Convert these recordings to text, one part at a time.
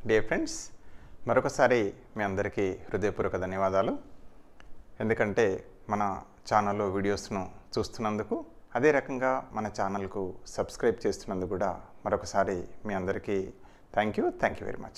dear friends మరొకసారి మీ అందరికీ హృదయపూర్వక ధన్యవాదాలు ఎందుకంటే మన ఛానల్లో వీడియోస్ను చూస్తున్నందుకు అదే రకంగా మన ఛానల్కు సబ్స్క్రైబ్ చేస్తున్నందుకు కూడా మరొకసారి మీ అందరికీ thank you thank you very much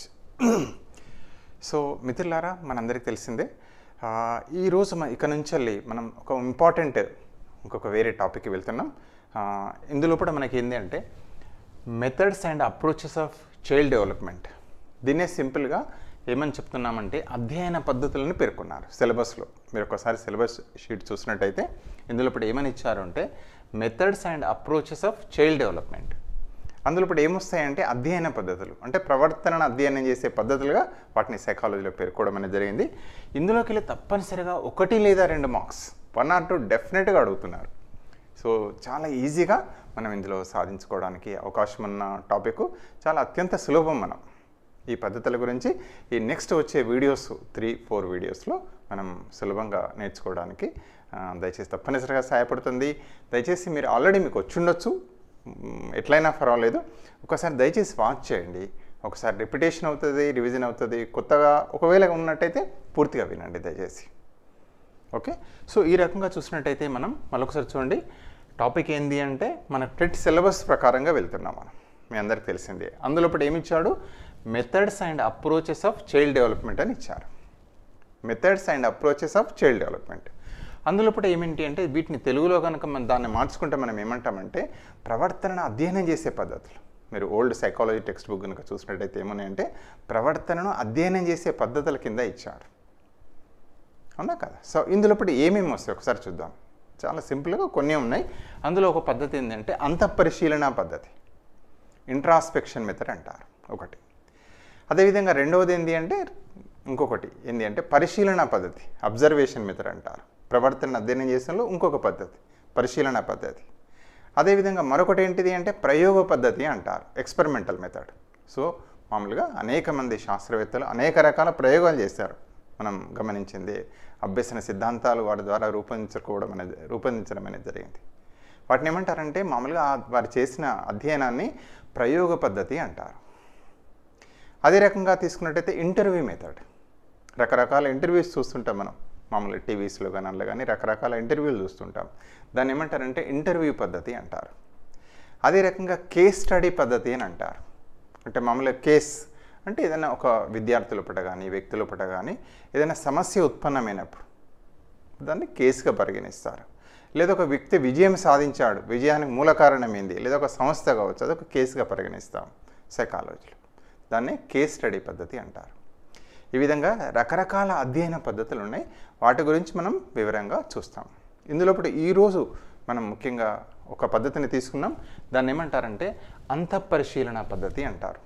so మిత్రులారా మనందరికీ తెలిసిందే ఆ, ఈరోజు మ ఇక నుంచి వెళ్ళి మనం ఒక ఇంపార్టెంట్ ఇంకొక వేరే టాపిక్కి వెళ్తున్నాం ఆ, ఇందులో కూడా మనకి ఏంటి అంటే methods and approaches of child development దీన్నే సింపుల్గా ఏమని చెప్తున్నామంటే అధ్యయన పద్ధతులను పేర్కొన్నారు సిలబస్లో మీరు ఒకసారి సిలబస్ షీట్ చూసినట్టయితే ఇందులో ఇప్పుడు ఏమని ఇచ్చారు అంటే methods and approaches of child development అందులో ఇప్పుడు ఏమొస్తాయంటే అధ్యయన పద్ధతులు అంటే ప్రవర్తనను అధ్యయనం చేసే పద్ధతులుగా వాటిని సైకాలజీలో పేర్కోవడం అనేది జరిగింది ఇందులోకి వెళ్ళి తప్పనిసరిగా ఒకటి లేదా రెండు మార్క్స్ వన్ ఆర్ టూ డెఫినెట్గా అడుగుతున్నారు సో చాలా ఈజీగా మనం ఇందులో సాధించుకోవడానికి అవకాశం ఉన్న టాపిక్ చాలా అత్యంత సులభం మనం ఈ పద్ధతుల గురించి ఈ నెక్స్ట్ వచ్చే వీడియోస్ త్రీ ఫోర్ వీడియోస్లో మనం సులభంగా నేర్చుకోవడానికి ఆ, దయచేసి తప్పనిసరిగా సహాయపడుతుంది దయచేసి మీరు ఆల్రెడీ మీకు వచ్చుండొచ్చు మ్, ఎట్లయినా పర్వాలేదు ఒకసారి దయచేసి వాచ్ చేయండి ఒకసారి రిపిటేషన్ అవుతుంది రివిజన్ అవుతుంది కొత్తగా ఒకవేళ ఉన్నట్టయితే పూర్తిగా వినండి దయచేసి ఓకే సో ఈ రకంగా చూసినట్టయితే మనం మరొకసారి చూడండి టాపిక్ ఏంది అంటే మన టెట్ సిలబస్ ప్రకారంగా వెళ్తున్నాం మనం మీ అందరికి తెలిసిందే అందులో ఇప్పుడు ఏమి ఇచ్చాడు methods and approaches of child development అని ఇచ్చారు methods and approaches of child development అందులో ఇప్పుడు ఏమిటి అంటే వీటిని తెలుగులో కనుక మనం దాన్ని మార్చుకుంటే మనం ఏమంటామంటే ప్రవర్తనను అధ్యయనం చేసే పద్ధతులు మీరు ఓల్డ్ సైకాలజీ టెక్స్ట్ బుక్ కనుక చూసినట్టయితే ఏమున్నాయంటే ప్రవర్తనను అధ్యయనం చేసే పద్ధతుల కింద ఇచ్చారు అవునా కదా సో ఇందులో ఇప్పుడు ఏమేమి వస్తాయి ఒకసారి చూద్దాం చాలా సింపుల్గా కొన్ని ఉన్నాయి అందులో ఒక పద్ధతి ఏంటంటే అంతఃపరిశీలన పద్ధతి ఇంట్రాస్పెక్షన్ మెథడ్ అంటారు ఒకటి అదేవిధంగా రెండవది ఏంటి అంటే ఇంకొకటి ఏంటి అంటే పరిశీలన పద్ధతి అబ్జర్వేషన్ మెథడ్ అంటారు ప్రవర్తన అధ్యయనం చేసినలో ఇంకొక పద్ధతి పరిశీలన పద్ధతి అదేవిధంగా మరొకటి ఏంటిది అంటే ప్రయోగ పద్ధతి అంటారు ఎక్స్పెరిమెంటల్ మెథడ్ సో మామూలుగా అనేక మంది శాస్త్రవేత్తలు అనేక రకాల ప్రయోగాలు చేశారు మనం గమనించింది అభ్యసన సిద్ధాంతాలు వాటి ద్వారా రూపొందించుకోవడం అనేది రూపొందించడం అనేది జరిగింది వాటిని ఏమంటారంటే మామూలుగా ఆ- వారు చేసిన అధ్యయనాన్ని ప్రయోగ పద్ధతి అంటారు అదే రకంగా తీసుకున్నట్టయితే ఇంటర్వ్యూ మెథడ్ రకరకాల ఇంటర్వ్యూస్ చూస్తుంటాం మనం మామూలుగా టీవీస్లో కానీ అందులో కానీ రకరకాల ఇంటర్వ్యూలు చూస్తుంటాం దాన్ని ఏమంటారంటే ఇంటర్వ్యూ పద్ధతి అంటారు అదే రకంగా కేస్ స్టడీ పద్ధతి అని అంటారు అంటే మామూలుగా కేస్ అంటే ఏదైనా ఒక విద్యార్థుల పట కానీ వ్యక్తుల పట కానీ ఏదైనా సమస్య ఉత్పన్నమైనప్పుడు దాన్ని కేసుగా పరిగణిస్తారు లేదా ఒక వ్యక్తి విజయం సాధించాడు విజయానికి మూల కారణం ఏంది లేదా ఒక సంస్థ కావచ్చు అదొక కేసుగా పరిగణిస్తాం సైకాలజీలో దాన్ని కేస్ స్టడీ పద్ధతి అంటారు ఈ విధంగా రకరకాల అధ్యయన పద్ధతులు ఉన్నాయి వాటి గురించి మనం వివరంగా చూస్తాం ఇందులో ఇప్పుడు ఈరోజు మనం ముఖ్యంగా ఒక పద్ధతిని తీసుకున్నాం దాన్ని ఏమంటారంటే అంతఃపరిశీలన పద్ధతి అంటారు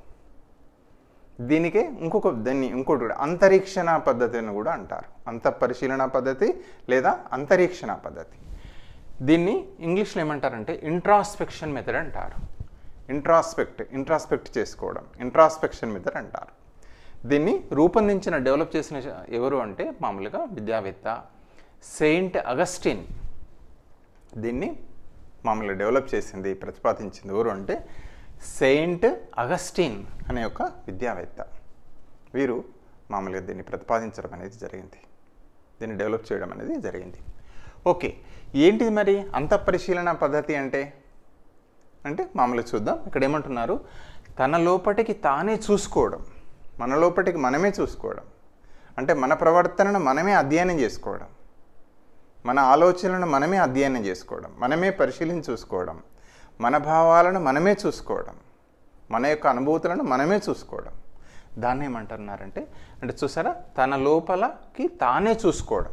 దీనికే ఇంకొక దాన్ని ఇంకోటి కూడా అంతరీక్షణ పద్ధతి అని కూడా అంటారు అంతఃపరిశీలన పద్ధతి లేదా అంతరీక్షణ పద్ధతి దీన్ని ఇంగ్లీష్లో ఏమంటారంటే ఇంట్రాస్పెక్షన్ మెథడ్ అంటారు ఇంట్రాస్పెక్ట్ ఇంట్రాస్పెక్ట్ చేసుకోవడం ఇంట్రాస్పెక్షన్ మెథడ్ అంటారు దీన్ని రూపొందించిన డెవలప్ చేసిన ఎవరు అంటే మామూలుగా విద్యావేత్త సెయింట్ అగస్టిన్ దీన్ని మామూలుగా డెవలప్ చేసింది ప్రతిపాదించింది ఎవరు అంటే సెయింట్ అగస్టిన్ అనే ఒక విద్యావేత్త వీరు మామూలుగా దీన్ని ప్రతిపాదించడం అనేది జరిగింది దీన్ని డెవలప్ చేయడం అనేది జరిగింది ఓకే ఏంటిది మరి అంతఃపరిశీలన పద్ధతి అంటే అంటే మామూలుగా చూద్దాం ఇక్కడ ఏమంటున్నారు తన లోపటికి తానే చూసుకోవడం మన లోపటికి మనమే చూసుకోవడం అంటే మన ప్రవర్తనను మనమే అధ్యయనం చేసుకోవడం మన ఆలోచనలను మనమే అధ్యయనం చేసుకోవడం మనమే పరిశీలించి చూసుకోవడం మన భావాలను మనమే చూసుకోవడం మన యొక్క అనుభూతులను మనమే చూసుకోవడం దాన్ని ఏమంటున్నారంటే అంటే చూసారా తన లోపలకి తానే చూసుకోవడం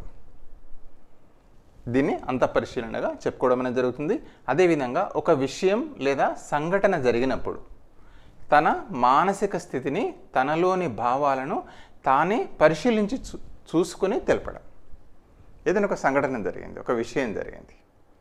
దీన్ని అంతఃపరిశీలనగా చెప్పుకోవడం అనేది జరుగుతుంది అదేవిధంగా ఒక విషయం లేదా సంఘటన జరిగినప్పుడు తన మానసిక స్థితిని తనలోని భావాలను తానే పరిశీలించి చూ చూసుకుని తెలపడం ఏదైనా ఒక సంఘటన జరిగింది ఒక విషయం జరిగింది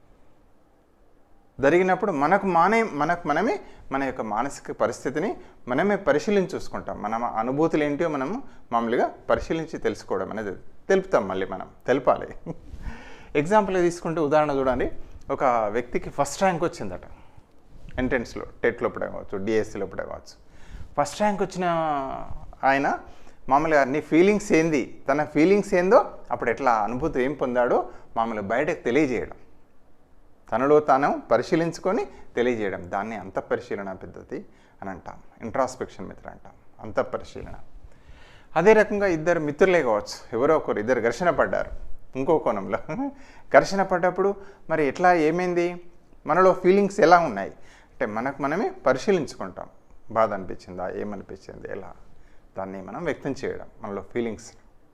జరిగినప్పుడు మనకు మానే మనకు మనమే మన యొక్క మానసిక పరిస్థితిని మనమే పరిశీలించి చూసుకుంటాం మన అనుభూతులు ఏంటో మనము మామూలుగా పరిశీలించి తెలుసుకోవడం అనేది తెలుపుతాం మళ్ళీ మనం తెలపాలి ఎగ్జాంపుల్ తీసుకుంటే ఉదాహరణ చూడండి ఒక వ్యక్తికి ఫస్ట్ ర్యాంక్ వచ్చిందట ఎంట్రన్స్లో టెట్లో కూడా కావచ్చు డిఎస్సిలో కూడా కావచ్చు ఫస్ట్ ర్యాంక్ వచ్చిన ఆయన మామూలుగా నీ ఫీలింగ్స్ ఏంది తన ఫీలింగ్స్ ఏందో అప్పుడు ఎట్లా అనుభూతి ఏం పొందాడో మామూలుగా బయటకు తెలియజేయడం తనలో తాను పరిశీలించుకొని తెలియజేయడం దాన్ని అంతఃపరిశీలన పద్ధతి అని అంటాం ఇంట్రాస్పెక్షన్ మెథడ్ అంటాం అంతఃపరిశీలన అదే రకంగా ఇద్దరు మిత్రులే కావచ్చు ఎవరో ఒకరు ఇద్దరు ఘర్షణ పడ్డారు ఇంకో కోణంలో ఘర్షణ పడ్డప్పుడు మరి ఎట్లా ఏమైంది మనలో ఫీలింగ్స్ ఎలా ఉన్నాయి అంటే మనకు మనమే పరిశీలించుకుంటాం బాధ అనిపించిందా ఏమనిపించింది ఎలా దాన్ని మనం వ్యక్తం చేయడం మనలో ఫీలింగ్స్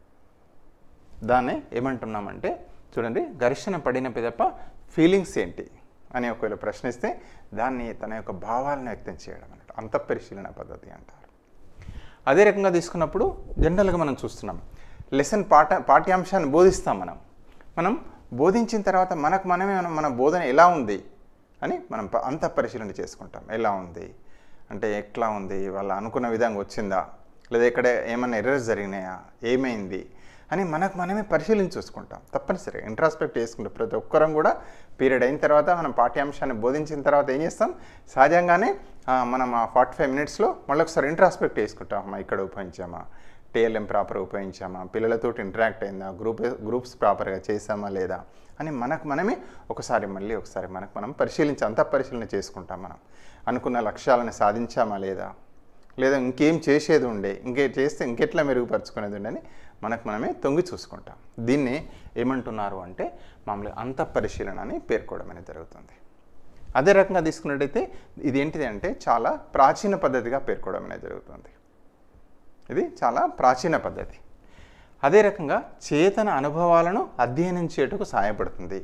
దాన్ని ఏమంటున్నామంటే చూడండి ఘర్షణ పడిన పిదప ఫీలింగ్స్ ఏంటి అని ఒకవేళ ప్రశ్నిస్తే దాన్ని తన యొక్క భావాలను వ్యక్తం చేయడం అన్నట్టు అంతఃపరిశీలన పద్ధతి అంటారు అదే రకంగా తీసుకున్నప్పుడు జనరల్గా మనం చూస్తున్నాం లెసన్ పాఠ పాఠ్యాంశాన్ని బోధిస్తాం మనం మనం బోధించిన తర్వాత మనకు మనమే మనం మన బోధన ఎలా ఉంది అని మనం ప- అంతఃపరిశీలన చేసుకుంటాం ఎలా ఉంది అంటే ఎట్లా ఉంది వాళ్ళు అనుకున్న విధంగా వచ్చిందా లేదా ఇక్కడ ఏమైనా ఎర్రర్స్ జరిగినాయా ఏమైంది అని మనకు మనమే పరిశీలించి చూసుకుంటాం తప్పనిసరిగా ఇంట్రాస్పెక్ట్ చేసుకుంటాం ప్రతి ఒక్కరం కూడా పీరియడ్ అయిన తర్వాత మనం పాఠ్యాంశాన్ని బోధించిన తర్వాత ఏం చేస్తాం సహజంగానే ఆ, మనం ఆ ఫార్టీ ఫైవ్ మినిట్స్లో మళ్ళీ ఒకసారి ఇంట్రాస్పెక్ట్ చేసుకుంటాం అమ్మా ఇక్కడ ఉపయోగించామా టీఎల్ఎం ప్రాపర్ ఉపయోగించామా పిల్లలతో ఇంటరాక్ట్ అయిందా గ్రూప్ గ్రూప్స్ ప్రాపర్గా చేసామా లేదా అని మనకు మనమే ఒకసారి మళ్ళీ ఒకసారి మనకు మనం పరిశీలించి అంతా పరిశీలన చేసుకుంటాం మనం అనుకున్న లక్ష్యాలను సాధించామా లేదా లేదా ఇంకేం చేసేది ఉండే ఇంకే చేస్తే ఇంకెట్లా మెరుగుపరుచుకునేది ఉండే అని మనకు మనమే తొంగి చూసుకుంటాం దీన్ని ఏమంటున్నారు అంటే మామూలుగా అంతఃపరిశీలన అని పేర్కోవడం అనేది జరుగుతుంది అదే రకంగా తీసుకున్నట్టయితే ఇది ఏంటిది అంటే చాలా ప్రాచీన పద్ధతిగా పేర్కోవడం అనేది జరుగుతుంది ఇది చాలా ప్రాచీన పద్ధతి అదే రకంగా చేతన అనుభవాలను అధ్యయనం చేయటకు సహాయపడుతుంది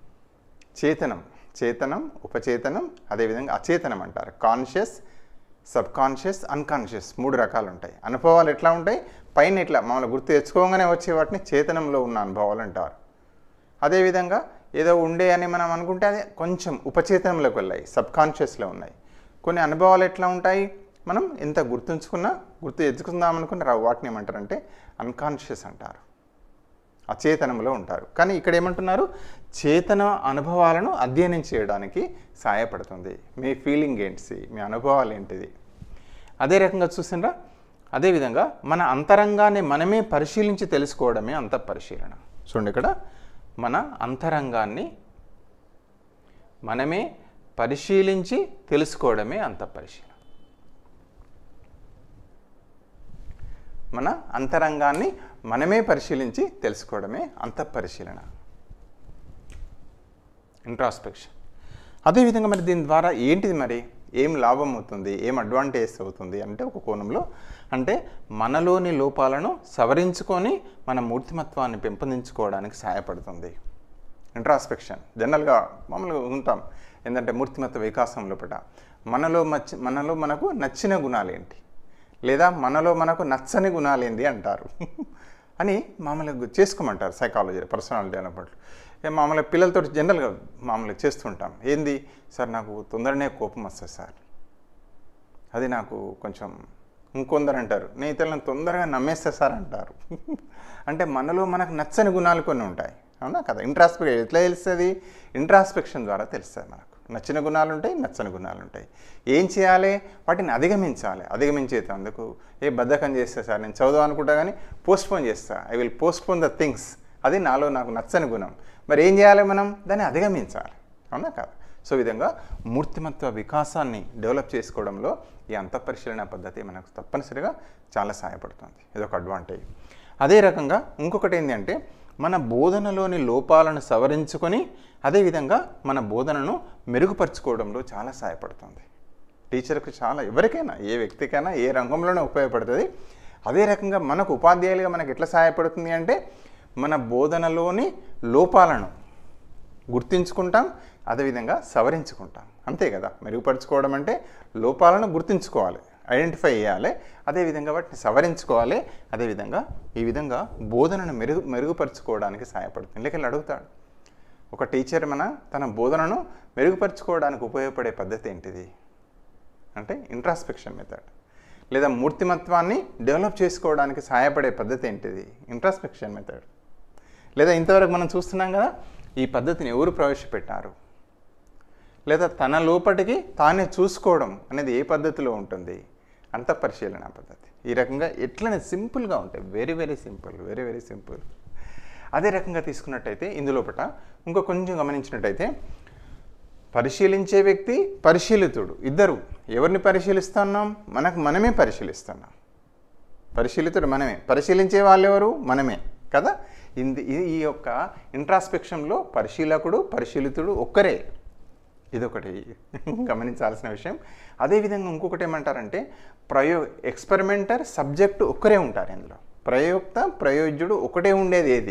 చేతనం చేతనం ఉపచేతనం అదేవిధంగా అచేతనం అంటారు కాన్షియస్ సబ్ కాన్షియస్ అన్కాన్షియస్ మూడు రకాలు ఉంటాయి అనుభవాలు ఎట్లా ఉంటాయి పైన ఇట్లా మామూలుగా గుర్తు తెచ్చుకోగానే వచ్చే వాటిని చేతనంలో ఉన్న అనుభవాలు అంటారు అదేవిధంగా ఏదో ఉండే అని మనం అనుకుంటే అది కొంచెం ఉపచేతనంలోకి వెళ్ళాయి సబ్ కాన్షియస్లో ఉన్నాయి కొన్ని అనుభవాలు ఎట్లా ఉంటాయి మనం ఎంత గుర్తుంచుకున్నా గుర్తు తెచ్చుకుందాం అనుకున్న రావు వాటిని ఏమంటారంటే అన్కాన్షియస్ అంటారు అచేతనంలో ఉంటారు కానీ ఇక్కడ ఏమంటున్నారు చేతన అనుభవాలను అధ్యయనం చేయడానికి సహాయపడుతుంది మీ ఫీలింగ్ ఏంటి మీ అనుభవాలు ఏంటిది అదే రకంగా చూసిండ్రా అదేవిధంగా మన అంతరంగాన్ని మనమే పరిశీలించి తెలుసుకోవడమే అంతఃపరిశీలన చూడండి ఇక్కడ మన అంతరంగాన్ని మనమే పరిశీలించి తెలుసుకోవడమే అంతఃపరిశీలన మన అంతరంగాన్ని మనమే పరిశీలించి తెలుసుకోవడమే అంతఃపరిశీలన ఇంట్రాస్పెక్షన్ అదేవిధంగా మరి దీని ద్వారా ఏంటిది మరి ఏం లాభం అవుతుంది ఏం అడ్వాంటేజ్ అవుతుంది అంటే ఒక కోణంలో అంటే మనలోని లోపాలను సవరించుకొని మన మూర్తిమత్వాన్ని పెంపొందించుకోవడానికి సహాయపడుతుంది ఇంట్రాస్పెక్షన్ జనరల్గా మామూలుగా ఉంటాం ఏంటంటే మూర్తిమత్వ వికాసం లోపల మనలో మచ్చి మనలో మనకు నచ్చిన గుణాలు ఏంటి లేదా మనలో మనకు నచ్చని గుణాలు ఏంది అంటారు అని మామూలుగా చేసుకోమంటారు సైకాలజీ పర్సనాలిటీ డెవలప్మెంట్ ఏ మామూలుగా పిల్లలతో జనరల్గా మామూలుగా చేస్తుంటాం ఏంది సార్ నాకు తొందరనే కోపం వస్తుంది సార్ అది నాకు కొంచెం ఇంకొందరు అంటారు నేను ఇతరులను తొందరగా నమ్మేస్తా సార్ అంటారు అంటే మనలో మనకు నచ్చని గుణాలు కొన్ని ఉంటాయి అవునా కదా ఇంట్రాస్పెక్ట్ ఎట్లా తెలుస్తుంది ఇంట్రాస్పెక్షన్ ద్వారా తెలుస్తుంది మనకు నచ్చిన గుణాలు ఉంటాయి నచ్చని గుణాలు ఉంటాయి ఏం చేయాలి వాటిని అధిగమించాలి అధిగమించేందుకు ఏ బద్ధకం చేస్తా సార్ నేను చదువు అనుకుంటా కానీ పోస్ట్పోన్ చేస్తా I will postpone the things అది నాలో నాకు నచ్చని గుణం మరి ఏం చేయాలి మనం దాన్ని అధిగమించాలి అవునా కదా సో ఈ విధంగా మూర్తిమత్వ వికాసాన్ని డెవలప్ చేసుకోవడంలో ఈ అంతఃపరిశీలన పద్ధతి మనకు తప్పనిసరిగా చాలా సహాయపడుతుంది ఇదొక అడ్వాంటేజ్ అదే రకంగా ఇంకొకటి ఏంటంటే మన బోధనలోని లోపాలను సవరించుకొని అదేవిధంగా మన బోధనను మెరుగుపరుచుకోవడంలో చాలా సహాయపడుతుంది టీచర్కు చాలా ఎవరికైనా ఏ వ్యక్తికైనా ఏ రంగంలోనే ఉపయోగపడుతుంది అదే రకంగా మనకు ఉపాధ్యాయులుగా మనకు ఎట్లా సహాయపడుతుంది అంటే మన బోధనలోని లోపాలను గుర్తించుకుంటాం అదేవిధంగా సవరించుకుంటాం అంతే కదా మెరుగుపరుచుకోవడం అంటే లోపాలను గుర్తించుకోవాలి ఐడెంటిఫై చేయాలి అదేవిధంగా వాటిని సవరించుకోవాలి అదేవిధంగా ఈ విధంగా బోధనను మెరుగు మెరుగుపరుచుకోవడానికి సహాయపడుతుంది లేకపోతే అడుగుతాడు ఒక టీచర్ మన తన బోధనను మెరుగుపరుచుకోవడానికి ఉపయోగపడే పద్ధతి ఏంటిది అంటే ఇంట్రాస్పెక్షన్ మెథడ్ లేదా మూర్తిమత్వాన్ని డెవలప్ చేసుకోవడానికి సహాయపడే పద్ధతి ఏంటిది ఇంట్రాస్పెక్షన్ మెథడ్ లేదా ఇంతవరకు మనం చూస్తున్నాం కదా ఈ పద్ధతిని ఎవరు ప్రవేశపెట్టారు లేదా తన లోపటికి తానే చూసుకోవడం అనేది ఏ పద్ధతిలో ఉంటుంది అంత పరిశీలన పద్ధతి ఈ రకంగా ఎట్లనే సింపుల్గా ఉంటాయి very very simple very very simple అదే రకంగా తీసుకున్నట్టయితే ఇందులోపట ఇంకో కొంచెం గమనించినట్టయితే పరిశీలించే వ్యక్తి పరిశీలితుడు ఇద్దరు ఎవరిని పరిశీలిస్తున్నాం మనకు మనమే పరిశీలిస్తున్నాం పరిశీలితుడు మనమే పరిశీలించే వాళ్ళు ఎవరు మనమే కదా ఇంది ఈ- ఈ యొక్క ఇంట్రాస్పెక్షన్లో పరిశీలకుడు పరిశీలితుడు ఒక్కరే ఇదొకటి గమనించాల్సిన విషయం అదేవిధంగా ఇంకొకటి ఏమంటారంటే ప్రయో ఎక్స్పెరిమెంటర్ సబ్జెక్టు ఒక్కరే ఉంటారు ఇందులో ప్రయోక్త ప్రయోజ్యుడు ఒకటే ఉండేది ఏది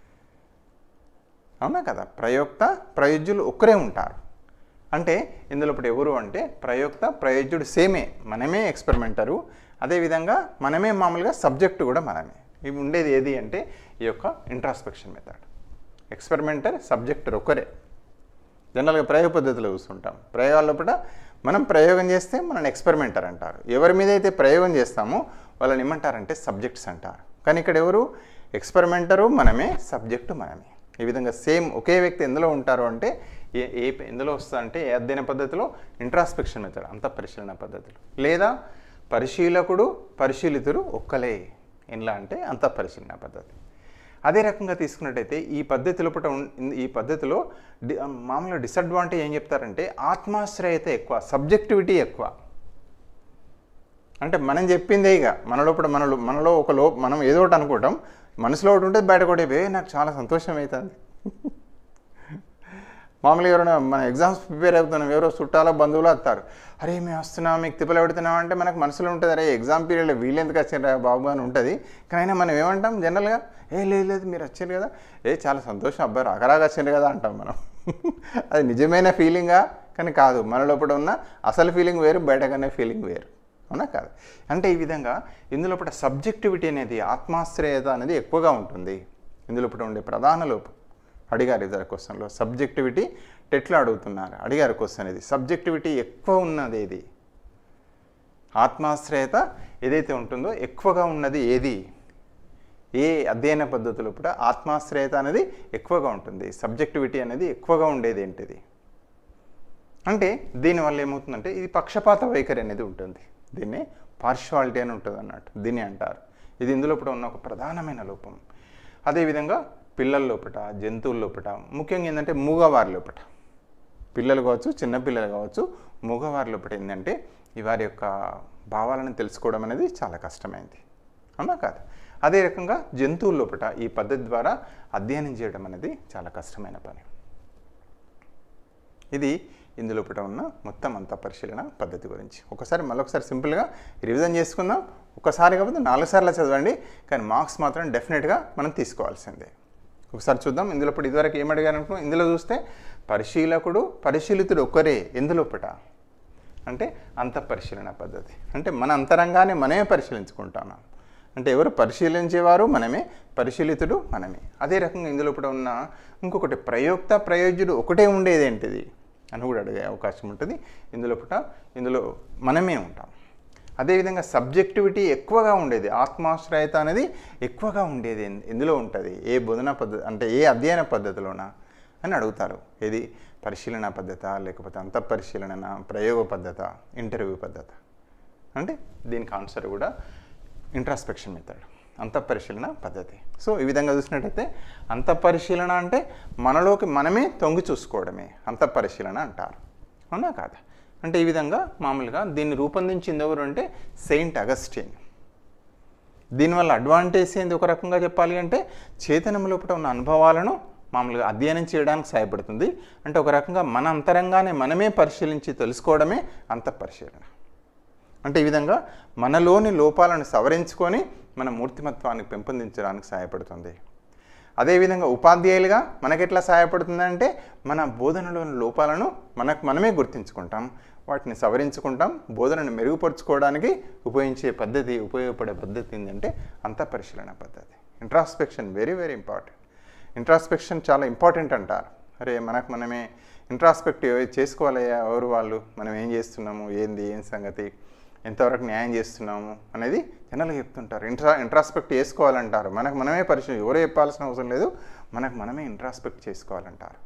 అవునా కదా ప్రయోక్త ప్రయోజ్యులు ఒక్కరే ఉంటారు అంటే ఇందులో ఇప్పుడు ఎవరు అంటే ప్రయోక్త ప్రయోజ్యుడు సేమే మనమే ఎక్స్పెరిమెంటరు అదేవిధంగా మనమే మామూలుగా సబ్జెక్టు కూడా మనమే ఇవి ఉండేది ఏది అంటే ఈ యొక్క ఇంట్రాస్పెక్షన్ మెథడ్ ఎక్స్పెరిమెంటర్ సబ్జెక్టర్ ఒకరే జనరల్గా ప్రయోగ పద్ధతిలో చూస్తుంటాం ప్రయోగాల్లో కూడా మనం ప్రయోగం చేస్తే మనల్ని ఎక్స్పెరిమెంటర్ అంటారు ఎవరి మీద అయితే ప్రయోగం చేస్తామో వాళ్ళని ఏమంటారంటే సబ్జెక్ట్స్ అంటారు కానీ ఇక్కడ ఎవరు ఎక్స్పెరిమెంటరు మనమే సబ్జెక్టు మనమే ఈ విధంగా సేమ్ ఒకే వ్యక్తి ఎందులో ఉంటారు అంటే ఏ ఏ ఎందులో వస్తుందంటే ఏ అధ్యయన పద్ధతిలో ఇంట్రాస్పెక్షన్ మెథడ్ అంత పరిశీలన పద్ధతులు లేదా పరిశీలకుడు పరిశీలితుడు ఒక్కలే ఎలా అంటే అంత పరిశీలన పద్ధతి అదే రకంగా తీసుకున్నట్టయితే ఈ పద్ధతి లోపల ఉన్- ఈ పద్ధతిలో డి మామూలుగా డిసడ్వాంటేజ్ ఏం చెప్తారంటే ఆత్మాశ్రయత ఎక్కువ సబ్జెక్టివిటీ ఎక్కువ అంటే మనం చెప్పిందే ఇక మన లోపల మనలో మనలో ఒక లో మనం ఏదో ఒకటి అనుకుంటాం మనసులో ఒకటి ఉంటుంది బయట కూడా ఏ నాకు చాలా సంతోషం అవుతుంది మామూలుగా ఎవరైనా మన ఎగ్జామ్స్ ప్రిపేర్ అవుతున్నాం ఎవరో చుట్టాలో బంధువులు వస్తారు అరే మేము వస్తున్నాం మీకు తిప్పలు పెడుతున్నాం అంటే మనకు మనసులో ఉంటుంది అరే ఎగ్జామ్ పీరియడ్లో వీళ్ళు ఎందుకు వచ్చారా బాబు అని ఉంటుంది కానీ అయినా మనం ఏమంటాం జనరల్గా ఏ లేదు లేదు మీరు వచ్చారు కదా ఏ చాలా సంతోషం అబ్బాయి రాకరాగా వచ్చారు కదా అంటాం మనం అది నిజమైన ఫీలింగా కానీ కాదు మన లోపల ఉన్న అసలు ఫీలింగ్ వేరు బయటకనే ఫీలింగ్ వేరు అవునా కాదు అంటే ఈ విధంగా ఇందులోపల సబ్జెక్టివిటీ అనేది ఆత్మాశ్రయత అనేది ఎక్కువగా ఉంటుంది ఇందులోపల ఉండే ప్రధాన లోపం అడిగారు ఇద్దరు క్వశ్చన్లో సబ్జెక్టివిటీ టెట్లో అడుగుతున్నారు అడిగారు క్వశ్చన్ ఇది సబ్జెక్టివిటీ ఎక్కువ ఉన్నది ఏది ఆత్మాశ్రయత ఏదైతే ఉంటుందో ఎక్కువగా ఉన్నది ఏది ఏ అధ్యయన పద్ధతిలో కూడా ఆత్మాశ్రయత అనేది ఎక్కువగా ఉంటుంది సబ్జెక్టివిటీ అనేది ఎక్కువగా ఉండేది ఏంటిది అంటే దీనివల్ల ఏమవుతుందంటే ఇది పక్షపాత వైఖరి అనేది ఉంటుంది దీన్ని పార్షువాలిటీ అని ఉంటుంది అన్నట్టు దీన్ని అంటారు ఇది ఇందులో కూడా ఉన్న ఒక ప్రధానమైన లోపం అదేవిధంగా పిల్లల లోపట జంతువుల లోపట ముఖ్యంగా ఏంటంటే మూగవారి లోపట పిల్లలు కావచ్చు చిన్నపిల్లలు కావచ్చు మూగవారి లోపల ఏంటంటే ఈ వారి యొక్క భావాలను తెలుసుకోవడం అనేది చాలా కష్టమైంది అవునా కాదు అదే రకంగా జంతువుల లోపట ఈ పద్ధతి ద్వారా అధ్యయనం చేయడం అనేది చాలా కష్టమైన పని ఇది ఇందులో పుట ఉన్న మొత్తం అంతా పరిశీలన పద్ధతి గురించి ఒకసారి మళ్ళొకసారి సింపుల్గా రివిజన్ చేసుకుందాం ఒకసారి కాకపోతే నాలుగు సార్లు చదవండి కానీ మార్క్స్ మాత్రం డెఫినెట్గా మనం తీసుకోవాల్సిందే ఒకసారి చూద్దాం ఇందులో ఇప్పుడు ఇదివరకు ఏం అడిగారు అనుకున్నాం ఇందులో చూస్తే పరిశీలకుడు పరిశీలితుడు ఒక్కరే ఎందులోపట అంటే అంత పరిశీలన పద్ధతి అంటే మన అంతరంగానే మనమే పరిశీలించుకుంటున్నాం అంటే ఎవరు పరిశీలించేవారు మనమే పరిశీలితుడు మనమే అదే రకంగా ఇందులో కూడా ఉన్న ఇంకొకటి ప్రయోక్త ప్రయోజ్యుడు ఒకటే ఉండేది ఏంటిది అని కూడా అడిగే అవకాశం ఉంటుంది ఇందులో పుట ఇందులో మనమే ఉంటాం అదేవిధంగా సబ్జెక్టివిటీ ఎక్కువగా ఉండేది ఆత్మాశ్రయత అనేది ఎక్కువగా ఉండేది ఎన్- ఎందులో ఉంటుంది ఏ బోధన పద్ధతి అంటే ఏ అధ్యయన పద్ధతిలోనా అని అడుగుతారు ఏది పరిశీలన పద్ధత లేకపోతే అంతఃపరిశీలన ప్రయోగ పద్ధత ఇంటర్వ్యూ పద్ధత అంటే దీనికి ఆన్సర్ కూడా ఇంట్రాస్పెక్షన్ మెథడ్ అంతఃపరిశీలన పద్ధతి సో ఈ విధంగా చూసినట్టయితే అంతఃపరిశీలన అంటే మనలోకి మనమే తొంగి చూసుకోవడమే అంతఃపరిశీలన అంటారు అవునా కాదా అంటే ఈ విధంగా మామూలుగా దీన్ని రూపొందించింది ఎవరు అంటే సెయింట్ అగస్టిన్ దీనివల్ల అడ్వాంటేజ్ ఏంది ఒక రకంగా చెప్పాలి అంటే చేతనం లోపల ఉన్న అనుభవాలను మామూలుగా అధ్యయనం చేయడానికి సహాయపడుతుంది అంటే ఒక రకంగా మన అంతరంగానే మనమే పరిశీలించి తెలుసుకోవడమే అంతఃపరిశీలన అంటే ఈ విధంగా మనలోని లోపాలను సవరించుకొని మన మూర్తిమత్వాన్ని పెంపొందించడానికి సహాయపడుతుంది అదేవిధంగా ఉపాధ్యాయులుగా మనకెట్లా సహాయపడుతుందంటే మన బోధనలోని లోపాలను మనకు మనమే గుర్తించుకుంటాం వాటిని సవరించుకుంటాం బోధనను మెరుగుపరుచుకోవడానికి ఉపయోగించే పద్ధతి ఉపయోగపడే పద్ధతి ఏంటంటే అంతఃపరిశీలన పద్ధతి introspection very very important introspection చాలా ఇంపార్టెంట్ అంటారు అరే మనకు మనమే ఇంట్రాస్పెక్టివ్ చేసుకోవాలయ్యా ఎవరు వాళ్ళు మనం ఏం చేస్తున్నాము ఏంది ఏం సంగతి ఎంతవరకు న్యాయం చేస్తున్నాము అనేది జనాలు చెప్తుంటారు ఇంట్రా ఇంట్రాస్పెక్ట్ చేసుకోవాలంటారు మనకు మనమే పరిశీలి ఎవరో చెప్పాల్సిన అవసరం లేదు మనకు మనమే ఇంట్రాస్పెక్ట్ చేసుకోవాలంటారు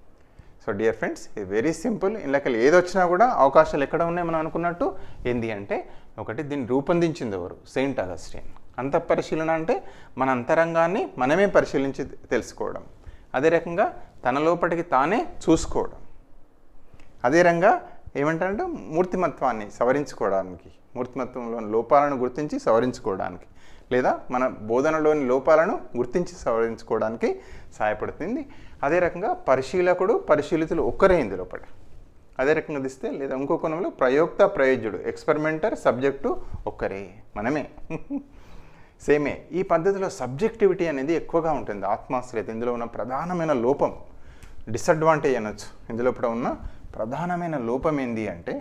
సో డియర్ ఫ్రెండ్స్ ఇది వెరీ సింపుల్ ఇందులోకి ఏది వచ్చినా కూడా అవకాశాలు ఎక్కడ ఉన్నాయి మనం అనుకున్నట్టు ఏంది అంటే ఒకటి దీన్ని రూపొందించింది ఎవరు సెయింట్ అగస్టిన్ అంతఃపరిశీలన అంటే మన అంతరంగాన్ని మనమే పరిశీలించి తెలుసుకోవడం అదే రకంగా తన లోపటికి తానే చూసుకోవడం అదే రంగా ఏమంటారంటే మూర్తిమత్వాన్ని సవరించుకోవడానికి మూర్తిమత్వంలోని లోపాలను గుర్తించి సవరించుకోవడానికి లేదా మన బోధనలోని లోపాలను గుర్తించి సవరించుకోవడానికి సహాయపడుతుంది అదే రకంగా పరిశీలకుడు పరిశీలితులు ఒక్కరే ఇందులో పడ అదే రకంగా తీస్తే లేదా ఇంకో కోణంలో ప్రయోక్త ప్రయోజ్యుడు ఎక్స్పెరిమెంటర్ సబ్జెక్టు ఒక్కరే మనమే సేమే ఈ పద్ధతిలో సబ్జెక్టివిటీ అనేది ఎక్కువగా ఉంటుంది ఆత్మాశ్రయత ఇందులో ఉన్న ప్రధానమైన లోపం డిసడ్వాంటేజ్ అనొచ్చు ఇందులో ఇప్పుడు ఉన్న ప్రధానమైన లోపం ఏంది అంటే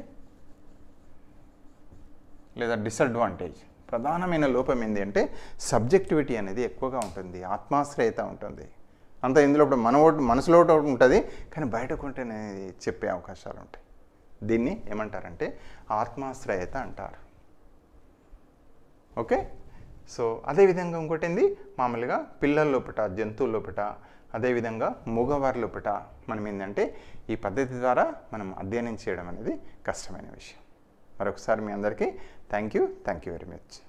లేదా డిసడ్వాంటేజ్ ప్రధానమైన లోపం ఏంటి అంటే సబ్జెక్టివిటీ అనేది ఎక్కువగా ఉంటుంది ఆత్మాశ్రయత ఉంటుంది అంత ఇందులో ఇప్పుడు మన ఒకటి మనసులో ఒకటి ఉంటుంది కానీ బయటకు ఉంటే అనేది చెప్పే అవకాశాలు ఉంటాయి దీన్ని ఏమంటారంటే ఆత్మాశ్రయత అంటారు ఓకే సో అదేవిధంగా ఇంకోటి ఏంది మామూలుగా పిల్లల లోపట జంతువుల లోపట అదేవిధంగా మగవారి లోపట మనం ఏంటంటే ఈ పద్ధతి ద్వారా మనం అధ్యయనం చేయడం అనేది కష్టమైన విషయం మరొకసారి మీ అందరికీ thank you thank you very much